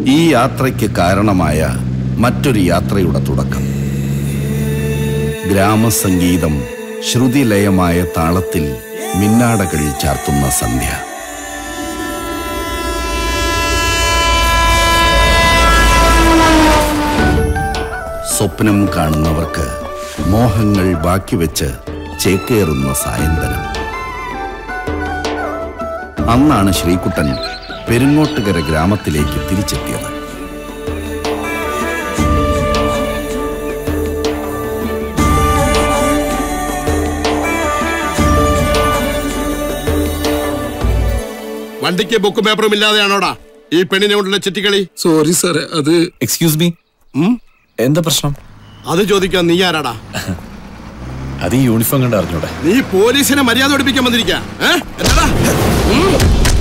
ഈ യാത്രയ്ക്ക് കാരണമായ മറ്റൊരു യാത്രയുടെ തുടക്കം ഗ്രാമസംഗീതം ശ്രുതിലയമായ താളത്തിൽ മിന്നാടകൾ ചാർത്തുന്ന സന്ധ്യ സ്വപ്നം കാണുന്നവർക്ക് മോഹങ്ങൾ ബാക്കി വെച്ച് ചേക്കേറുന്ന സായന്തനം അന്നാണ് ശ്രീകുട്ടൻ പെരുങ്ങോട്ടുകര ഗ്രാമത്തിലേക്ക് തിരിച്ചെത്തിയത് വണ്ടിക്ക് ബുക്കും പേപ്പറും ഇല്ലാതെയാണോടാ ഈ പെണ്ണിനെ കൊണ്ടുള്ള ചിറ്റിക്കളി സോറി സാറേ അത് എക്സ്ക്യൂസ് മീ എന്താ പ്രശ്നം അത് ചോദിക്കാൻ നീ ആരാടാ അത് ഈ യൂണിഫോം കണ്ട് അറിഞ്ഞൂടെ നീ പോലീസിനെ മര്യാദ പഠിപ്പിക്കാൻ വന്നിരിക്കാ ഏ? എന്താടാ? ഉം.